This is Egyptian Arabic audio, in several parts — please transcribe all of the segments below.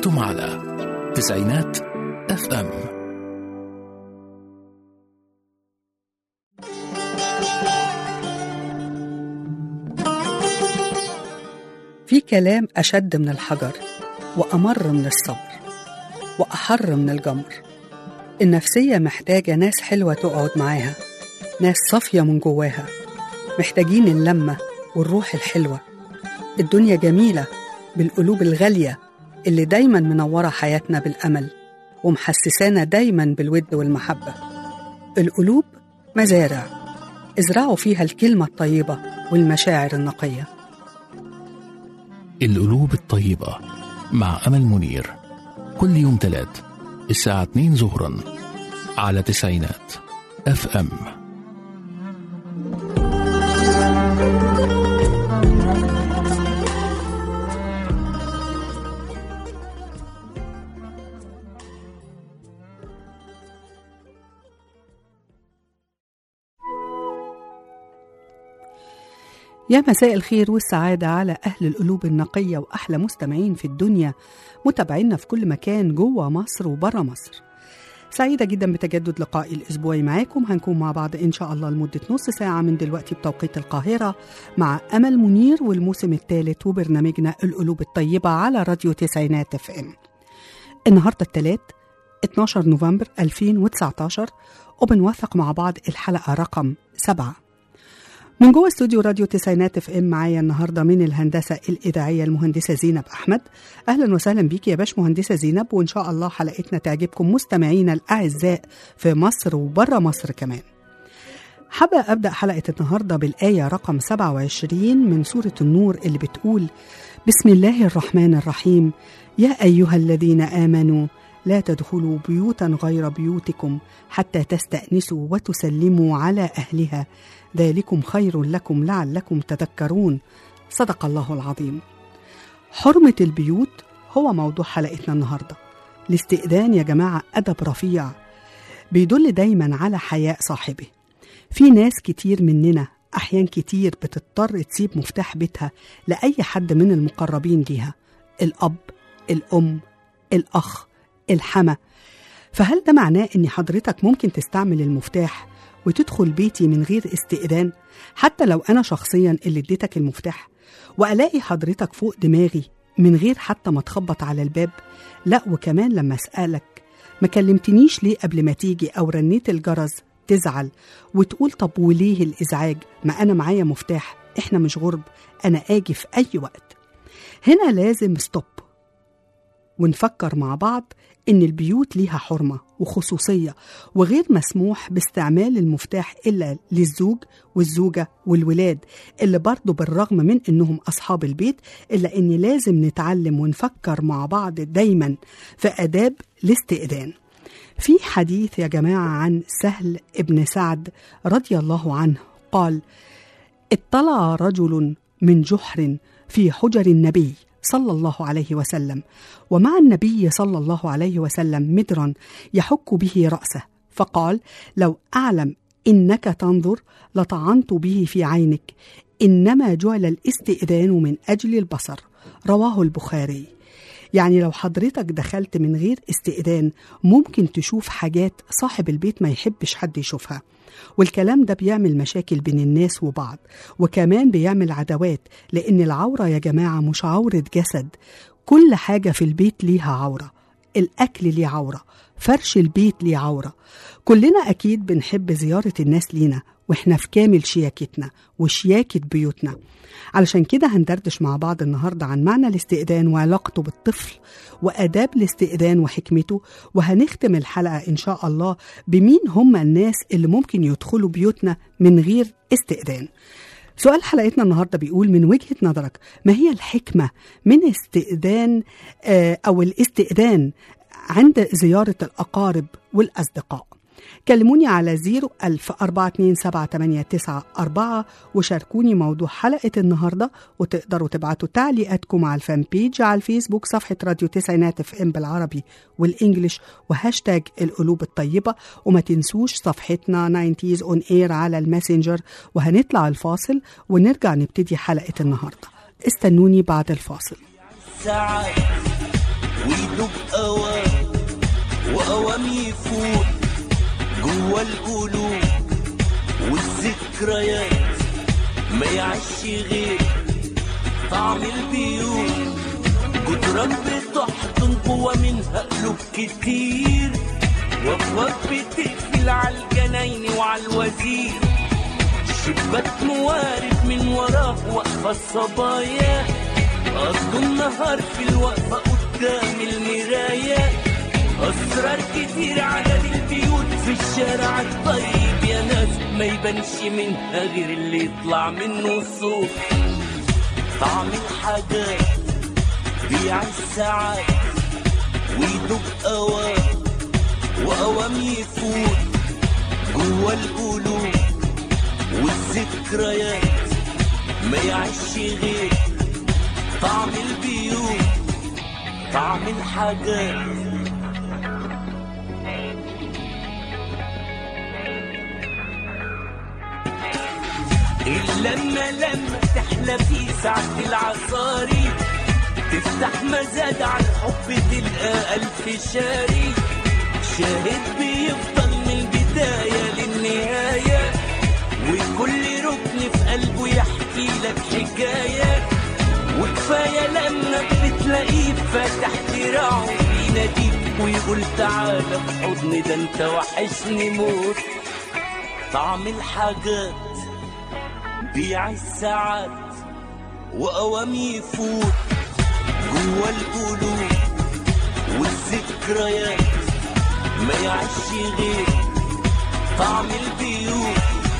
أنتم على تسعينات اف ام في كلام أشد من الحجر وأمر من الصبر وأحر من الجمر النفسية محتاجة ناس حلوة تقعد معاها ناس صافية من جواها محتاجين اللمة والروح الحلوة الدنيا جميلة بالقلوب الغالية اللي دايما منورة حياتنا بالأمل ومحسسانا دايما بالود والمحبة القلوب مزارع ازرعوا فيها الكلمة الطيبة والمشاعر النقية القلوب الطيبة مع أمل منير كل يوم تلات الساعة 2 ظهرا على تسعينات اف ام يا مساء الخير والسعادة على أهل القلوب النقية وأحلى مستمعين في الدنيا متابعينا في كل مكان جوه مصر وبره مصر سعيدة جدا بتجدد لقائي الأسبوعي معاكم هنكون مع بعض إن شاء الله لمدة نص ساعة من دلوقتي بتوقيت القاهرة مع أمل منير والموسم الثالث وبرنامجنا القلوب الطيبة على راديو تسعينات اف ام النهاردة الثلاث 12 نوفمبر 2019 وبنوثق مع بعض الحلقة رقم سبعة من جوه استوديو راديو تسعينات اف ام معايا النهارده من الهندسه الاذاعيه المهندسه زينب احمد اهلا وسهلا بيك يا باش مهندسه زينب وان شاء الله حلقتنا تعجبكم مستمعينا الاعزاء في مصر وبره مصر كمان حابة أبدأ حلقة النهاردة بالآية رقم 27 من سورة النور اللي بتقول بسم الله الرحمن الرحيم يا أيها الذين آمنوا لا تدخلوا بيوتا غير بيوتكم حتى تستأنسوا وتسلموا على أهلها ذلكم خير لكم لعلكم تذكرون صدق الله العظيم حرمة البيوت هو موضوع حلقتنا النهاردة الاستئذان يا جماعة أدب رفيع بيدل دايما على حياء صاحبه في ناس كتير مننا أحيان كتير بتضطر تسيب مفتاح بيتها لأي حد من المقربين ليها الأب الأم الأخ الحما فهل ده معناه ان حضرتك ممكن تستعمل المفتاح وتدخل بيتي من غير استئذان حتى لو انا شخصيا اللي اديتك المفتاح والاقي حضرتك فوق دماغي من غير حتى ما تخبط على الباب لا وكمان لما اسالك ما كلمتنيش ليه قبل ما تيجي او رنيت الجرس تزعل وتقول طب وليه الازعاج ما انا معايا مفتاح احنا مش غرب انا اجي في اي وقت هنا لازم ستوب ونفكر مع بعض إن البيوت ليها حرمة وخصوصية وغير مسموح باستعمال المفتاح إلا للزوج والزوجة والولاد اللي برضه بالرغم من إنهم أصحاب البيت إلا إن لازم نتعلم ونفكر مع بعض دايما في آداب الاستئذان في حديث يا جماعة عن سهل ابن سعد رضي الله عنه قال اطلع رجل من جحر في حجر النبي صلى الله عليه وسلم ومع النبي صلى الله عليه وسلم مدرا يحك به راسه فقال لو اعلم انك تنظر لطعنت به في عينك انما جعل الاستئذان من اجل البصر رواه البخاري يعني لو حضرتك دخلت من غير استئذان ممكن تشوف حاجات صاحب البيت ما يحبش حد يشوفها والكلام ده بيعمل مشاكل بين الناس وبعض وكمان بيعمل عداوات لأن العورة يا جماعة مش عورة جسد كل حاجة في البيت ليها عورة الأكل ليه عورة فرش البيت ليه عورة كلنا أكيد بنحب زيارة الناس لينا وإحنا في كامل شياكتنا وشياكة بيوتنا علشان كده هندردش مع بعض النهاردة عن معنى الاستئذان وعلاقته بالطفل وآداب الاستئذان وحكمته وهنختم الحلقة إن شاء الله بمين هم الناس اللي ممكن يدخلوا بيوتنا من غير استئذان سؤال حلقتنا النهارده بيقول من وجهه نظرك ما هي الحكمه من استئذان آه، او الاستئذان عند زياره الاقارب والاصدقاء كلموني على 01000 427 وشاركوني موضوع حلقة النهاردة وتقدروا تبعتوا تعليقاتكم على الفان بيج على الفيسبوك صفحة راديو تسعينات اف ام بالعربي والإنجليش وهاشتاج القلوب الطيبة وما تنسوش صفحتنا 90s اون اير على الماسنجر وهنطلع الفاصل ونرجع نبتدي حلقة النهاردة استنوني بعد الفاصل سعد ويدوب أوام وأوام يفوت جوا القلوب والذكريات ما يعيش غير طعم البيوت جدران بتحضن جوا منها قلوب كتير وابواب بتقفل على الجناين وعلى الوزير شباك موارد من وراه واقفه الصبايا قضوا النهار في الوقفه قدام المرايه أسرار كتير عدد البيوت في الشارع الطيب يا ناس ما يبانش منها غير اللي يطلع منه الصوت طعم الحاجات بيع الساعات ويدوب أوام وأوام يفوت جوا القلوب والذكريات ما يعيش غير طعم البيوت طعم الحاجات لما لما تحلى في ساعة العصاري تفتح مزاد على الحب تلقى ألف شاري شاهد بيفضل من البداية للنهاية وكل ركن في قلبه يحكي لك حكاية وكفاية لما بتلاقيه فاتح دراعه بيناديك ويقول تعالى في حضني ده انت وحشني موت طعم الحاجات بيع الساعات وأوام يفوت جوا القلوب والذكريات ما يعيش غير طعم البيوت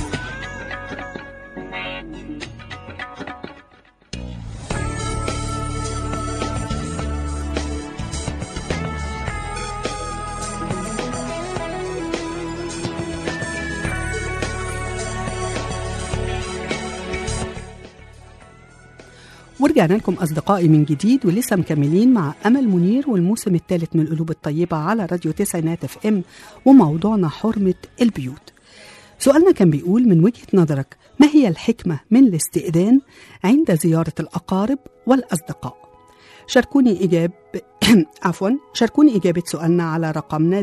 ورجعنا لكم أصدقائي من جديد ولسه مكملين مع أمل منير والموسم الثالث من القلوب الطيبة على راديو تسعينات اف ام وموضوعنا حرمة البيوت سؤالنا كان بيقول من وجهة نظرك ما هي الحكمة من الاستئذان عند زيارة الأقارب والأصدقاء شاركوني إجاب عفوا شاركوني إجابة سؤالنا على رقمنا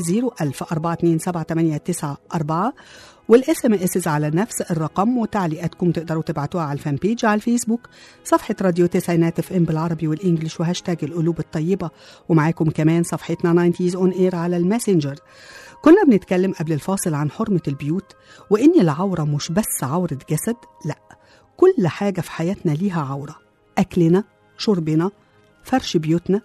010427894 والاس ام اس على نفس الرقم وتعليقاتكم تقدروا تبعتوها على الفان بيج على الفيسبوك صفحة راديو تسعينات اف ام بالعربي والانجليش وهاشتاج القلوب الطيبة ومعاكم كمان صفحتنا 90s اون اير على الماسنجر كنا بنتكلم قبل الفاصل عن حرمة البيوت وإن العورة مش بس عورة جسد لأ كل حاجة في حياتنا ليها عورة أكلنا شربنا فرش بيوتنا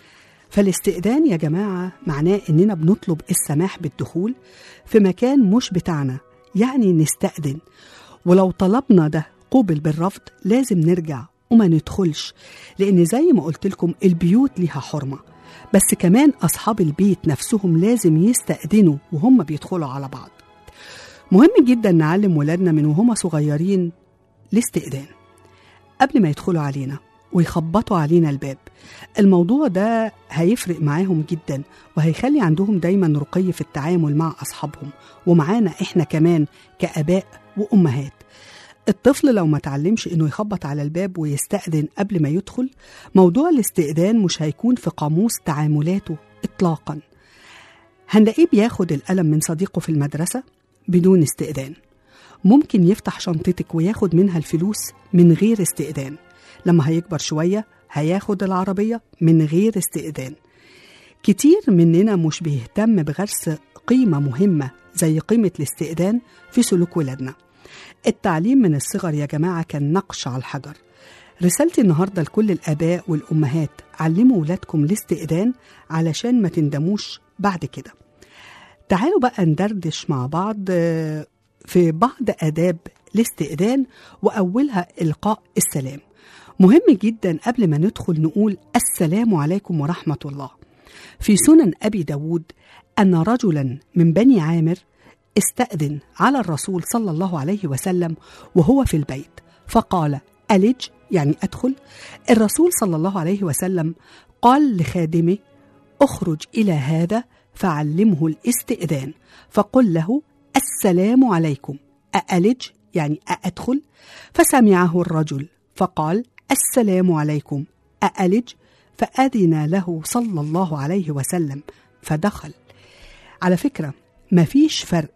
فالاستئذان يا جماعة معناه إننا بنطلب السماح بالدخول في مكان مش بتاعنا يعني نستأذن ولو طلبنا ده قوبل بالرفض لازم نرجع وما ندخلش لأن زي ما قلت لكم البيوت ليها حرمة بس كمان أصحاب البيت نفسهم لازم يستأذنوا وهم بيدخلوا على بعض مهم جدا نعلم ولادنا من وهم صغيرين الاستئذان قبل ما يدخلوا علينا ويخبطوا علينا الباب الموضوع ده هيفرق معاهم جدا وهيخلي عندهم دايما رقي في التعامل مع أصحابهم ومعانا إحنا كمان كآباء وأمهات الطفل لو ما تعلمش إنه يخبط على الباب ويستأذن قبل ما يدخل موضوع الاستئذان مش هيكون في قاموس تعاملاته إطلاقا هنلاقيه بياخد القلم من صديقه في المدرسة بدون استئذان ممكن يفتح شنطتك وياخد منها الفلوس من غير استئذان لما هيكبر شوية هياخد العربية من غير استئذان كتير مننا مش بيهتم بغرس قيمة مهمة زي قيمة الاستئذان في سلوك ولادنا التعليم من الصغر يا جماعة كان نقش على الحجر رسالتي النهاردة لكل الآباء والأمهات علموا ولادكم الاستئذان علشان ما تندموش بعد كده تعالوا بقى ندردش مع بعض آه، في بعض آداب الاستئذان وأولها إلقاء السلام مهم جدا قبل ما ندخل نقول السلام عليكم ورحمة الله في سنن أبي داود أن رجلا من بني عامر استأذن على الرسول صلى الله عليه وسلم وهو في البيت فقال ألج يعني أدخل الرسول صلى الله عليه وسلم قال لخادمه اخرج إلى هذا فعلمه الاستئذان فقل له السلام عليكم أألج يعني أأدخل فسمعه الرجل فقال السلام عليكم أألج فأذن له صلى الله عليه وسلم فدخل على فكرة مفيش فرق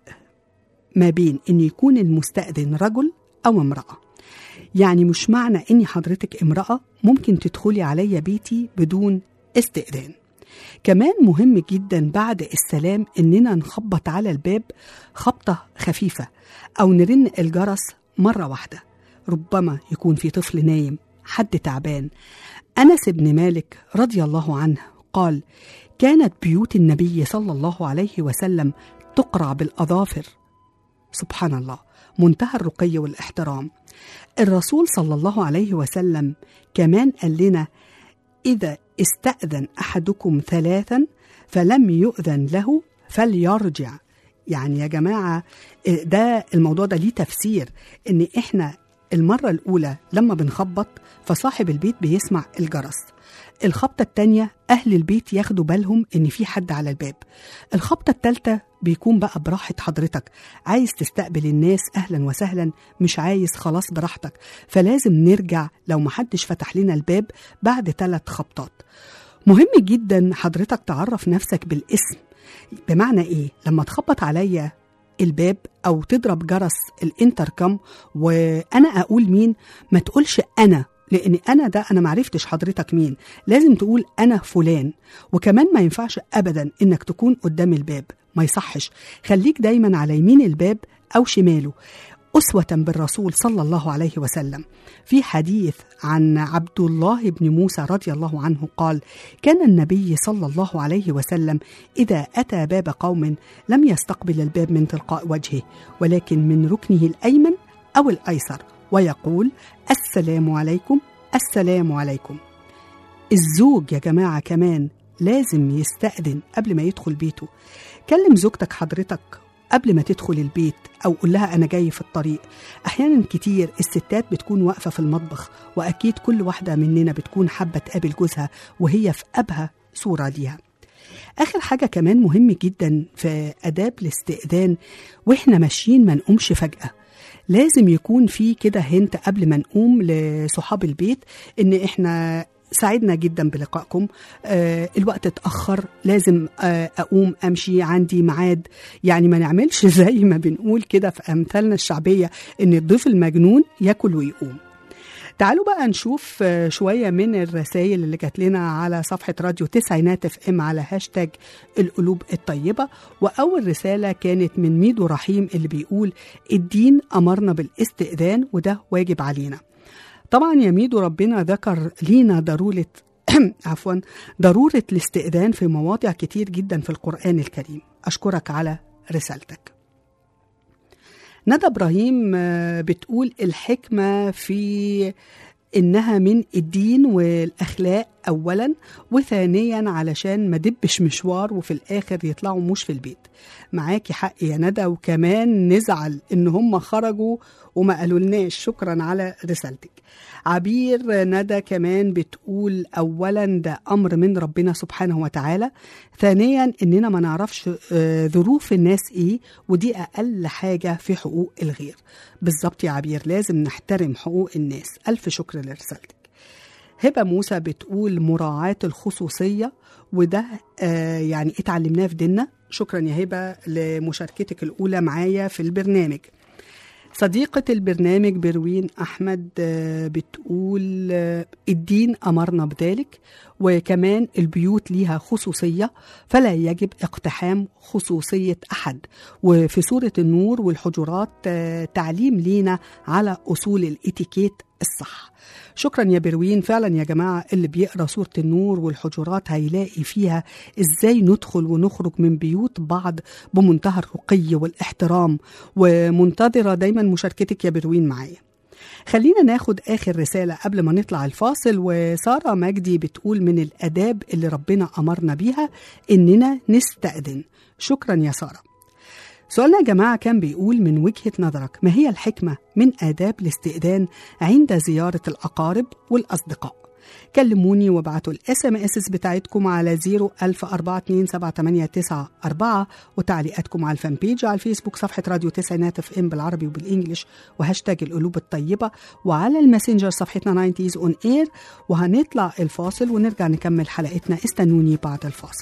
ما بين ان يكون المستأذن رجل او امرأة يعني مش معنى اني حضرتك امرأة ممكن تدخلي عليا بيتي بدون استئذان كمان مهم جدا بعد السلام اننا نخبط على الباب خبطة خفيفة او نرن الجرس مرة واحدة ربما يكون في طفل نايم حد تعبان انس بن مالك رضي الله عنه قال كانت بيوت النبي صلى الله عليه وسلم تقرع بالاظافر سبحان الله منتهى الرقي والاحترام الرسول صلى الله عليه وسلم كمان قال لنا إذا استأذن أحدكم ثلاثا فلم يؤذن له فليرجع يعني يا جماعة ده الموضوع ده ليه تفسير إن إحنا المرة الأولى لما بنخبط فصاحب البيت بيسمع الجرس الخبطة التانية أهل البيت ياخدوا بالهم إن في حد على الباب الخبطة التالتة بيكون بقى براحة حضرتك عايز تستقبل الناس أهلا وسهلا مش عايز خلاص براحتك فلازم نرجع لو محدش فتح لنا الباب بعد ثلاث خبطات مهم جدا حضرتك تعرف نفسك بالاسم بمعنى ايه لما تخبط عليا الباب او تضرب جرس الانتركم وانا اقول مين ما تقولش انا لان انا ده انا معرفتش حضرتك مين لازم تقول انا فلان وكمان ما ينفعش ابدا انك تكون قدام الباب ما يصحش خليك دايما على يمين الباب او شماله أسوة بالرسول صلى الله عليه وسلم في حديث عن عبد الله بن موسى رضي الله عنه قال كان النبي صلى الله عليه وسلم إذا أتى باب قوم لم يستقبل الباب من تلقاء وجهه ولكن من ركنه الأيمن أو الأيسر ويقول السلام عليكم السلام عليكم الزوج يا جماعة كمان لازم يستأذن قبل ما يدخل بيته كلم زوجتك حضرتك قبل ما تدخل البيت أو قول لها أنا جاي في الطريق أحيانا كتير الستات بتكون واقفة في المطبخ وأكيد كل واحدة مننا بتكون حابة تقابل جوزها وهي في أبهى صورة ليها آخر حاجة كمان مهم جدا في آداب الاستئذان وإحنا ماشيين ما نقومش فجأة لازم يكون في كده هنت قبل ما نقوم لصحاب البيت إن إحنا سعدنا جدا بلقائكم آه الوقت اتأخر لازم آه أقوم أمشي عندي ميعاد يعني ما نعملش زي ما بنقول كده في أمثالنا الشعبية إن الضيف المجنون ياكل ويقوم تعالوا بقى نشوف آه شوية من الرسائل اللي جات لنا على صفحة راديو تسعينات اف ام على هاشتاج القلوب الطيبة وأول رسالة كانت من ميدو رحيم اللي بيقول الدين أمرنا بالاستئذان وده واجب علينا طبعا يا ميدو ربنا ذكر لينا ضرورة عفوا ضرورة الاستئذان في مواضع كتير جدا في القرآن الكريم أشكرك على رسالتك ندى إبراهيم بتقول الحكمة في إنها من الدين والأخلاق أولا وثانيا علشان ما دبش مشوار وفي الآخر يطلعوا مش في البيت معاكي حق يا ندى وكمان نزعل إن هم خرجوا وما قالولناش شكرا على رسالتك عبير ندى كمان بتقول اولا ده امر من ربنا سبحانه وتعالى ثانيا اننا ما نعرفش ظروف الناس ايه ودي اقل حاجه في حقوق الغير بالظبط يا عبير لازم نحترم حقوق الناس الف شكر لرسالتك هبه موسى بتقول مراعاه الخصوصيه وده آه يعني اتعلمناه في ديننا شكرا يا هبه لمشاركتك الاولى معايا في البرنامج صديقة البرنامج بروين أحمد بتقول الدين أمرنا بذلك وكمان البيوت ليها خصوصية فلا يجب اقتحام خصوصية أحد وفي سورة النور والحجرات تعليم لينا على أصول الإتيكيت الصح شكرا يا بروين فعلا يا جماعة اللي بيقرأ سورة النور والحجرات هيلاقي فيها ازاي ندخل ونخرج من بيوت بعض بمنتهى الرقي والاحترام ومنتظرة دايما مشاركتك يا بروين معايا خلينا ناخد آخر رسالة قبل ما نطلع الفاصل وسارة مجدي بتقول من الأداب اللي ربنا أمرنا بيها إننا نستأذن شكرا يا سارة سؤالنا يا جماعة كان بيقول من وجهة نظرك ما هي الحكمة من آداب الاستئذان عند زيارة الأقارب والأصدقاء كلموني وابعتوا الاس ام اس بتاعتكم على 010427894 وتعليقاتكم على الفان بيج على الفيسبوك صفحه راديو تسعينات اف ام بالعربي وبالانجلش وهاشتاج القلوب الطيبه وعلى الماسنجر صفحتنا 90 اون اير وهنطلع الفاصل ونرجع نكمل حلقتنا استنوني بعد الفاصل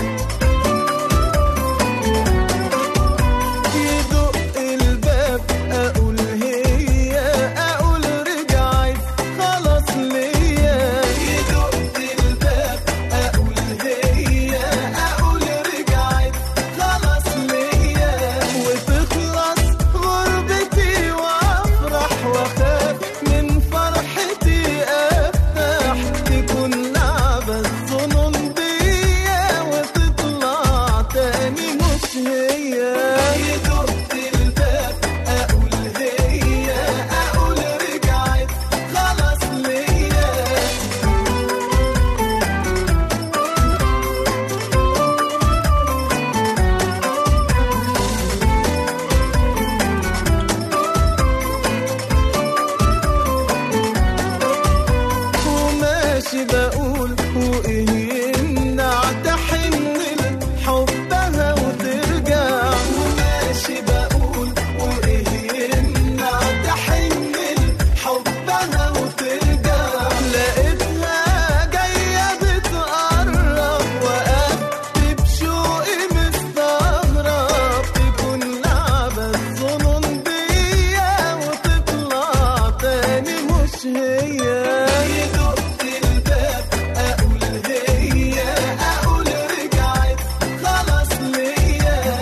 يدق الباب اقول هي اقول رجعت خلاص ليا يدق الباب اقول هي اقول رجعت خلاص ليا وتخلص غربتي وافرح واخاف من فرحتي افتح تكون لعبة الظنون بيا وتطلع تاني مش هي يدق الباب اقول هي اقول رجعت خلاص ليا وماشي بقول وايه يمنع تحن لحبها وترجع وماشي بقول وايه يمنع تحن لحبها وترجع لقيتها جايه بتقرب وقفت بشوقي مستغرب تكون لعبه الظنون بيا وتطلع تاني مش هي يدق الباب اقول هي اقول رجعت خلاص ليا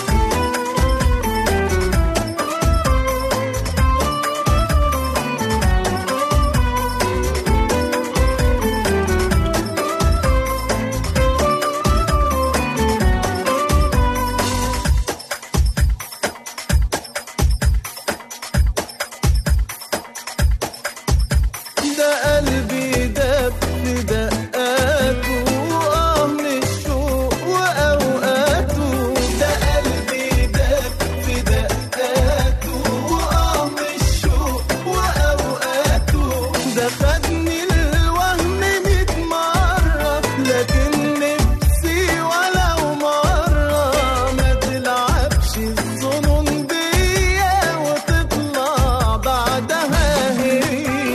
ده قلبي داب في دقاته وآه من الشوق وأوقاته ده قلبي داب في دقاته وآه من الشوق وأوقاته ده خدني الوهم ميت مرة لكن نفسي ولو مرة ما تلعبش الظنون بيا وتطلع بعدها هي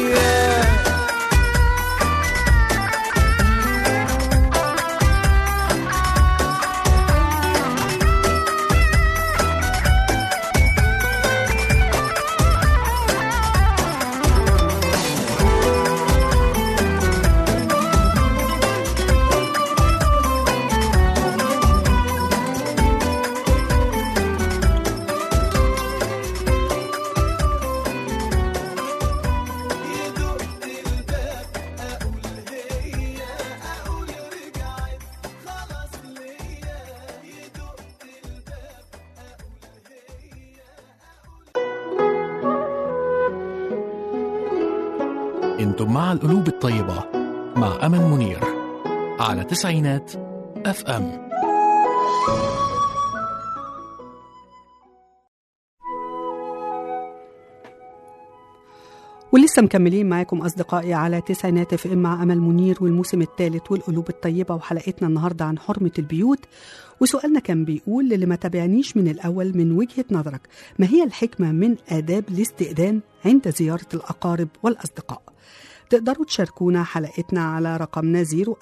يدق الباب اقول هي اقول رجعت خلاص ليا يدق الباب اقول هي انتم مع القلوب الطيبة مع أمل منير على تسعينات اف ام ولسه مكملين معاكم أصدقائي على تسعينات اف ام مع أمل منير والموسم الثالث والقلوب الطيبة وحلقتنا النهاردة عن حرمة البيوت وسؤالنا كان بيقول للي ما تابعنيش من الأول من وجهة نظرك ما هي الحكمة من آداب الاستئذان عند زيارة الأقارب والأصدقاء تقدروا تشاركونا حلقتنا على رقمنا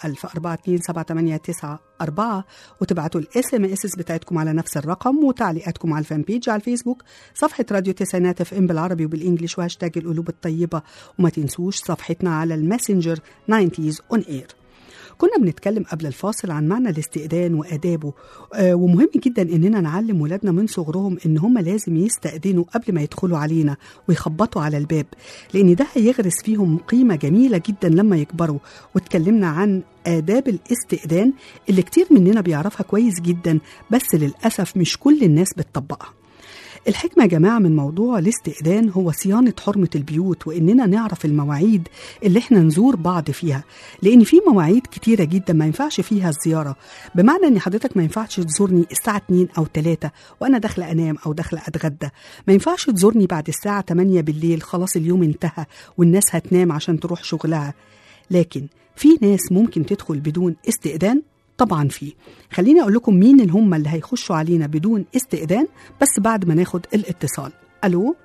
010427894 وتبعتوا الاس ام اس بتاعتكم على نفس الرقم وتعليقاتكم على الفان بيج على الفيسبوك صفحة راديو تسعينات اف ام بالعربي وبالانجلش وهاشتاج القلوب الطيبة وما تنسوش صفحتنا على الماسنجر 90s اون اير كنا بنتكلم قبل الفاصل عن معنى الاستئذان وآدابه آه ومهم جدا إننا نعلم ولادنا من صغرهم إن هم لازم يستأذنوا قبل ما يدخلوا علينا ويخبطوا على الباب لأن ده هيغرس فيهم قيمة جميلة جدا لما يكبروا واتكلمنا عن آداب الاستئذان اللي كتير مننا بيعرفها كويس جدا بس للأسف مش كل الناس بتطبقها الحكمة يا جماعة من موضوع الاستئذان هو صيانة حرمة البيوت وإننا نعرف المواعيد اللي احنا نزور بعض فيها لأن في مواعيد كتيرة جدا ما ينفعش فيها الزيارة بمعنى إن حضرتك ما ينفعش تزورني الساعة 2 أو 3 وأنا داخلة أنام أو داخلة أتغدى ما ينفعش تزورني بعد الساعة 8 بالليل خلاص اليوم انتهى والناس هتنام عشان تروح شغلها لكن في ناس ممكن تدخل بدون استئذان طبعا في خليني اقول لكم مين اللي هم اللي هيخشوا علينا بدون استئذان بس بعد ما ناخد الاتصال الو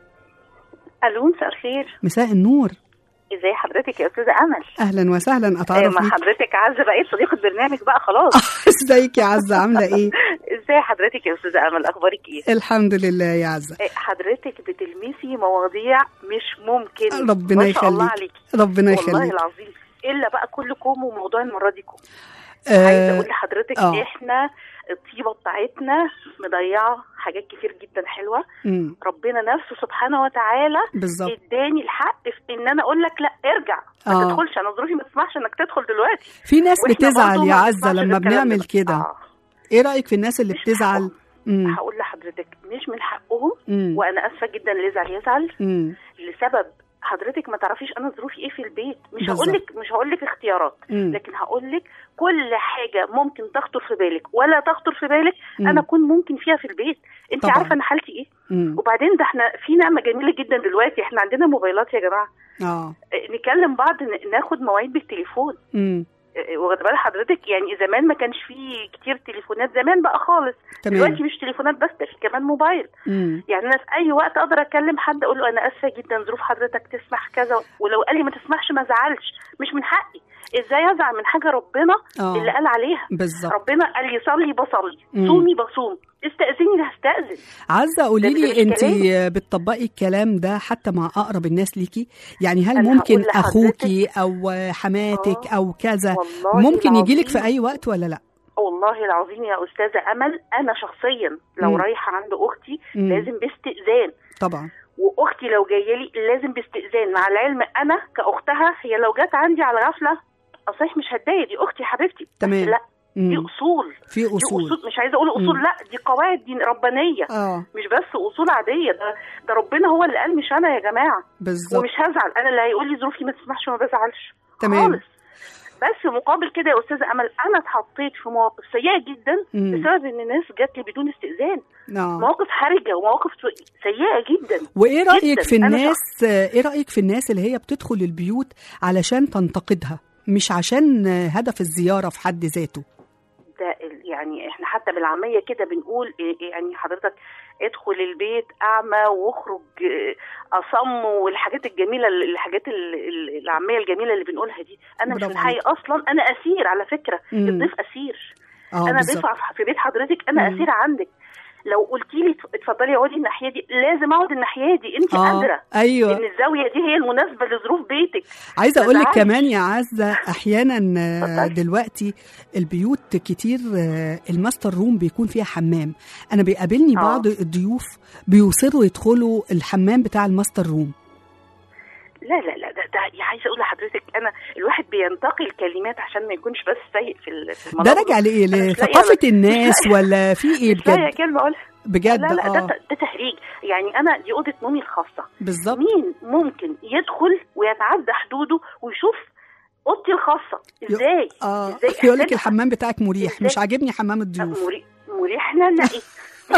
الو مساء الخير مساء النور ازي حضرتك يا استاذه امل اهلا وسهلا آه، اتعرف مع بيك حضرتك عزه بقيت صديقه برنامج بقى خلاص ازيك يا عزه عامله ايه ازي حضرتك يا استاذه امل اخبارك ايه الحمد لله يا عزه آه، حضرتك بتلمسي مواضيع مش ممكن ربنا ما شاء الله يخليك. عليكي ربنا والله يخليك العظيم الا بقى كل كوم وموضوع المره دي كوم عايزه آه اقول لحضرتك آه. احنا الطيبه بتاعتنا مضيعه حاجات كتير جدا حلوه مم، ربنا نفسه سبحانه وتعالى بالظبط اداني الحق في ان انا اقول لك لا ارجع ما آه. تدخلش انا ظروفي ما تسمحش انك تدخل دلوقتي في ناس وإحنا بتزعل برضو يا ما عزه بنسمعش لما الكلام ده. بنعمل كده آه. ايه رايك في الناس اللي مش بتزعل حقهم. مم، هقول لحضرتك مش من حقهم مم، وانا اسفه جدا اللي يزعل يزعل مم، لسبب حضرتك ما تعرفيش انا ظروفي ايه في البيت مش بالظبط. هقول لك مش هقول لك اختيارات مم، لكن هقول لك كل حاجه ممكن تخطر في بالك ولا تخطر في بالك مم. انا اكون ممكن فيها في البيت انت طبعاً. عارفه انا حالتي ايه مم، وبعدين ده احنا في نعمه جميله جدا دلوقتي احنا عندنا موبايلات يا جماعه اه اه، نكلم بعض ن- ناخد مواعيد بالتليفون مم، اه، واخد بال حضرتك يعني زمان ما كانش فيه كتير تليفونات زمان بقى خالص تمام دلوقتي مش تليفونات بس ده في كمان موبايل مم، يعني انا في اي وقت اقدر اكلم حد اقول له انا اسفه جدا ظروف حضرتك تسمح كذا ولو قال لي ما تسمحش ما ازعلش مش من حقي ازاي ازعل من حاجه ربنا اه اللي قال عليها بالظبط ربنا قال لي صلي بصلي مم. صومي بصوم استاذني هستاذن عزة قولي ده- ده لي مش انت كلام. بتطبقي الكلام ده حتى مع اقرب الناس ليكي يعني هل أنا ممكن هقول لحضرتك- اخوكي او حماتك آه. او كذا والله ممكن يجيلك في العظيم- اي وقت ولا لا والله العظيم يا استاذه امل انا شخصيا لو مم. رايحه عند اختي مم. لازم باستئذان طبعا واختي لو جايه لي لازم باستئذان مع العلم انا كاختها هي لو جت عندي على غفله اصح مش هتضايق دي اختي حبيبتي بس تمام. لا دي مم. اصول في دي اصول اصول مش عايزه اقول اصول مم. لا دي قواعد دين ربانيه اه مش بس اصول عاديه ده ده ربنا هو اللي قال مش انا يا جماعه بالظبط ومش هزعل انا اللي هيقول لي ظروفي ما تسمحش ما بزعلش تمام. خالص بس مقابل كده يا استاذه امل انا اتحطيت في مواقف سيئه جدا مم. بسبب ان الناس جات لي بدون استئذان اه مواقف حرجه ومواقف سيئه جدا وايه رايك جداً. في أنا الناس ايه رايك في الناس اللي هي بتدخل البيوت علشان تنتقدها مش عشان هدف الزياره في حد ذاته ده ال- يعني احنا حتى بالعاميه كده بنقول إيه- يعني حضرتك ادخل البيت اعمى واخرج آه، اصم والحاجات الجميله الحاجات ال- ال- العاميه الجميله اللي بنقولها دي انا مش برافو من حقي اصلا انا اسير على فكره مم. الضيف اسير اه انا بالظبط ضيفه في بيت حضرتك انا مم. اسير عندك لو قلتي لي اتفضلي اقعدي الناحيه دي لازم اقعد الناحيه دي انت اه قادره ايوه ان الزاويه دي هي المناسبه لظروف بيتك عايزه ما اقول لك زعلش. كمان يا عزه احيانا آه، اتفضلي. دلوقتي البيوت كتير آه، الماستر روم بيكون فيها حمام انا بيقابلني آه. بعض الضيوف بيصروا يدخلوا الحمام بتاع الماستر روم لا لا لا ده, ده عايزه اقول لحضرتك انا الواحد بينتقي الكلمات عشان ما يكونش بس سيء في ال- في ده المناظر. راجع لايه أنا مش لاقية- لثقافه مش الناس لاقية- ولا في ايه مش لاقيه بجد كلمه اقولها بجد لا لا ده, اه ده تهريج يعني انا دي اوضه نومي الخاصه بالظبط مين ممكن يدخل ويتعدى حدوده ويشوف اوضتي الخاصه ازاي اه ازاي يقول لك أحسبها؟ الحمام بتاعك مريح إزاي؟ مش عاجبني حمام الضيوف مريح مريح لا لا إيه؟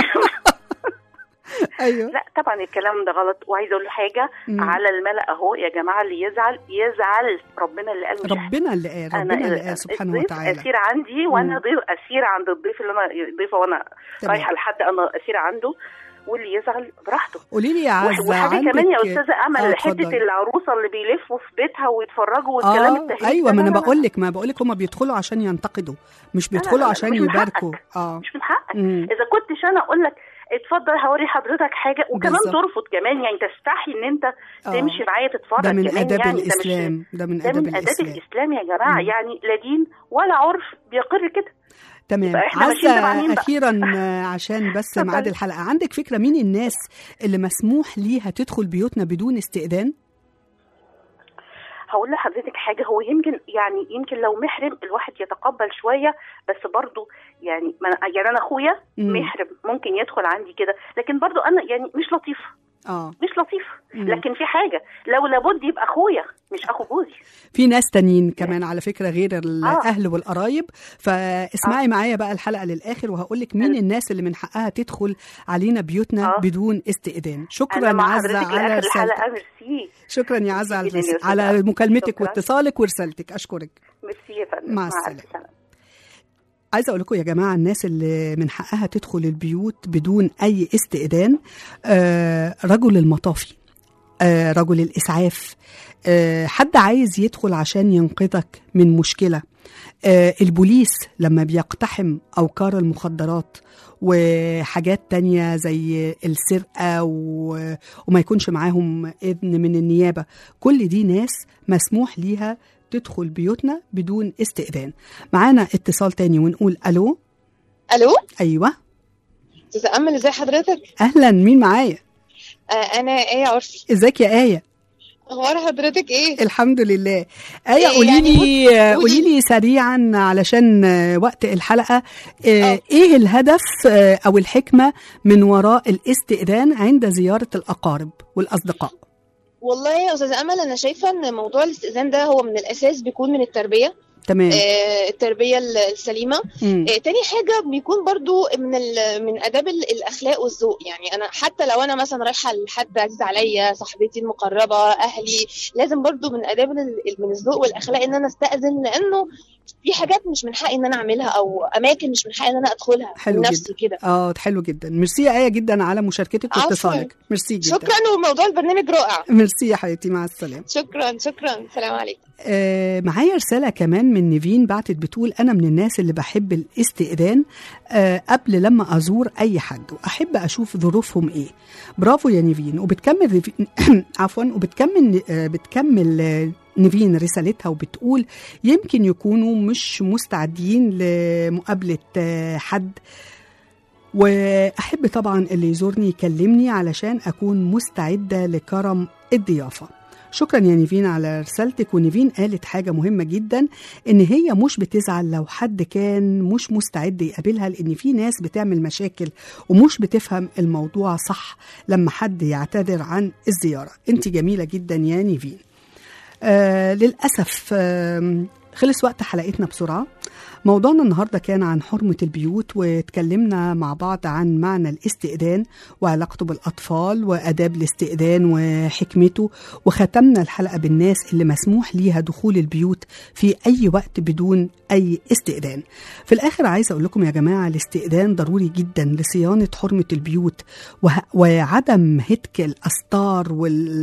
ايوه لا طبعا الكلام ده غلط وعايزه اقول له حاجه مم. على الملأ اهو يا جماعه اللي يزعل يزعل ربنا اللي قال مش إحنا. ربنا اللي قال انا ربنا اللي قال سبحانه الضيف وتعالى اسير عندي وانا مم. ضيف اسير عند الضيف اللي انا ضيفه وانا تمام. رايحه لحد انا اسير عنده واللي يزعل براحته قولي لي يا وح- عزه وحاجه عندك كمان يا استاذه امل آه، حته اتفضلي. العروسه اللي بيلفوا في بيتها ويتفرجوا والكلام اه التهريج ايوه ده ما انا لا، لا، بقول لك ما بقول لك هم بيدخلوا عشان ينتقدوا مش لا، لا، بيدخلوا لا، عشان مش من يباركوا حقك. اه مش من حقك مم. اذا كنتش انا اقول لك اتفضل هوري حضرتك حاجه وكمان بالظبط. ترفض كمان يعني تستحي ان انت آه. تمشي معايا تتفرج ده من كمان اداب يعني ده مش- الاسلام ده من ده اداب من اداب الاسلام الاسلام يا جماعه مم. يعني لا دين ولا عرف بيقر كده تمام يبقى إحنا ماشيين تبع مين عزه بقى؟ اخيرا آه، عشان بس اتفضلي. ميعاد الحلقه عندك فكره مين الناس اللي مسموح ليها تدخل بيوتنا بدون استئذان هقول لحضرتك حاجه هو يمكن يعني يمكن لو محرم الواحد يتقبل شويه بس برضو يعني ما أنا- يعني انا اخويا مم. محرم ممكن يدخل عندي كده لكن برضو انا يعني مش لطيفه اه مش لطيف مم. لكن في حاجه لو لابد يبقى اخويا مش اخو جوزي في ناس تانيين كمان على فكره غير آه. الاهل والقرايب فاسمعي معايا بقى الحلقه للاخر وهقول لك مين حلو. الناس اللي من حقها تدخل علينا بيوتنا آه. بدون استئذان شكرا انا مع عزه حضرتك على لاخر الحلقه رسالتك ميرسي شكرا يا عزه على, جداً يا أستاذة على عزة. مكالمتك شكراً. واتصالك ورسالتك اشكرك ميرسي يا فندم مع ألف السلامة. سلامة. عايزه اقول لكم يا جماعه الناس اللي من حقها تدخل البيوت بدون اي استئذان آه رجل المطافي آه رجل الاسعاف آه حد عايز يدخل عشان ينقذك من مشكله آه البوليس لما بيقتحم اوكار المخدرات وحاجات تانية زي السرقة و... وما يكونش معاهم إذن من النيابة كل دي ناس مسموح ليها تدخل بيوتنا بدون استئذان معانا اتصال تاني ونقول ألو الو أيوة استاذه امل ازي حضرتك أهلا مين معايا آه انا ايه عرفي ازيك يا آية اخبار حضرتك ايه الحمد لله آية إيه قولي يعني لي بص- قولي لي سريعا علشان آه، وقت الحلقة آه، آه. ايه الهدف آه، او الحكمة من وراء الاستئذان عند زيارة الأقارب والأصدقاء والله يا استاذه امل انا شايفه ان موضوع الاستئذان ده هو من الاساس بيكون من التربيه تمام آه التربيه ال- السليمه مم. آه تاني حاجه بيكون برضو من ال- من اداب ال- الاخلاق والذوق يعني انا حتى لو انا مثلا رايحه لحد عزيز عليا صاحبتي المقربه اهلي لازم برضو من اداب ال- من الذوق والاخلاق ان انا استاذن لانه في حاجات مش من حقي ان انا اعملها او اماكن مش من حقي ان انا ادخلها حلو من جدا. نفسي كده اه حلو جدا ميرسي يا آية جدا على مشاركتك عفواً. واتصالك ميرسي جدا شكرا وموضوع البرنامج رائع ميرسي يا حبيبتي مع السلامة شكرا شكرا سلام عليكم آه معايا رسالة كمان من نيفين بعتت بتقول أنا من الناس اللي بحب الاستئذان آه قبل لما أزور أي حد وأحب أشوف ظروفهم إيه برافو يا نيفين وبتكمل ريفين عفوا وبتكمل آه بتكمل آه نيفين رسالتها وبتقول يمكن يكونوا مش مستعدين لمقابلة آه حد وأحب طبعا اللي يزورني يكلمني علشان أكون مستعدة لكرم الضيافة شكرا يا نيفين على رسالتك ونيفين قالت حاجة مهمة جدا إن هي مش بتزعل لو حد كان مش مستعد يقابلها لأن في ناس بتعمل مشاكل ومش بتفهم الموضوع صح لما حد يعتذر عن الزيارة انت جميلة جدا يا نيفين آه للأسف آه خلص وقت حلقتنا بسرعة موضوعنا النهاردة كان عن حرمة البيوت واتكلمنا مع بعض عن معنى الاستئذان وعلاقته بالأطفال وأداب الاستئذان وحكمته وختمنا الحلقة بالناس اللي مسموح ليها دخول البيوت في أي وقت بدون أي استئذان في الآخر عايزة أقول لكم يا جماعة الاستئذان ضروري جدا لصيانة حرمة البيوت وه- وعدم هتك الأستار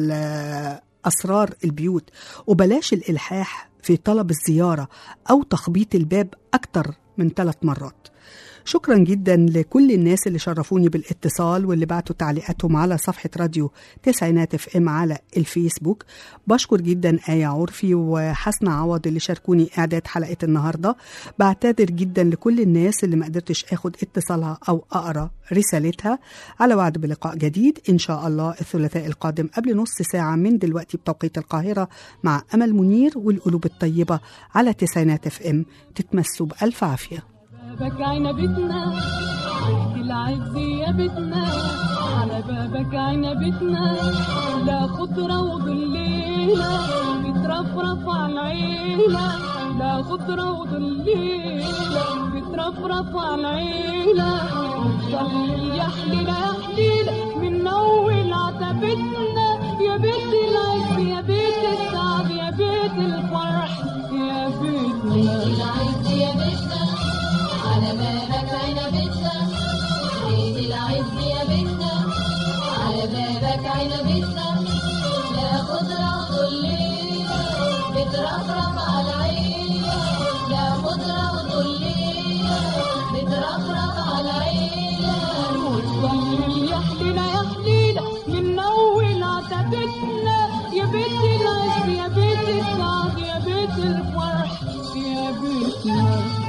والأسرار البيوت وبلاش الإلحاح في طلب الزيارة أو تخبيط الباب أكتر من ثلاث مرات شكرا جدا لكل الناس اللي شرفوني بالاتصال واللي بعتوا تعليقاتهم على صفحة راديو تسعينات اف ام على الفيسبوك بشكر جدا آية عرفي وحسنة عوض اللي شاركوني إعداد حلقة النهاردة بعتذر جدا لكل الناس اللي ما قدرتش اخد اتصالها أو أقرأ رسالتها على وعد بلقاء جديد إن شاء الله الثلاثاء القادم قبل نص ساعة من دلوقتي بتوقيت القاهرة مع أمل منير والقلوب الطيبة على تسعينات اف ام تتمسوا بألف عافية بابك عنبتنا العز يا بيتنا على بابك عنبتنا لا خضرة وظليلة بترفرف على العيلة لا خضرة وظليلة بترفرف على العيلة ضل يا حليلة يا حليلة من أول عتبتنا يا بيت العز يا بيت السعد يا بيت الفرح يا بيتنا العز يا بيتنا على بابك عنبتنا بيت العز يا بيتنا على بابك عنبتنا لا خضرة وظليلة بترفرف على عينينا لا خضرة وظليلة بترفرف على عينينا وتظل يا حليلة يا حليلة من أول عتبتنا يا بيت العز يا بيت السعد يا بيت الفرح يا بيتنا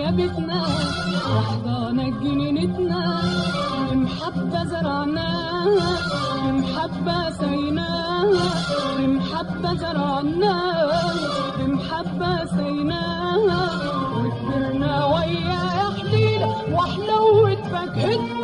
يا بيتنا وحضانك جنينتنا بمحبة زرعناها بمحبة سيناها بمحبة زرعناها بمحبة سيناها وكبرنا ويا يا حليلة وحلوة فاكهتنا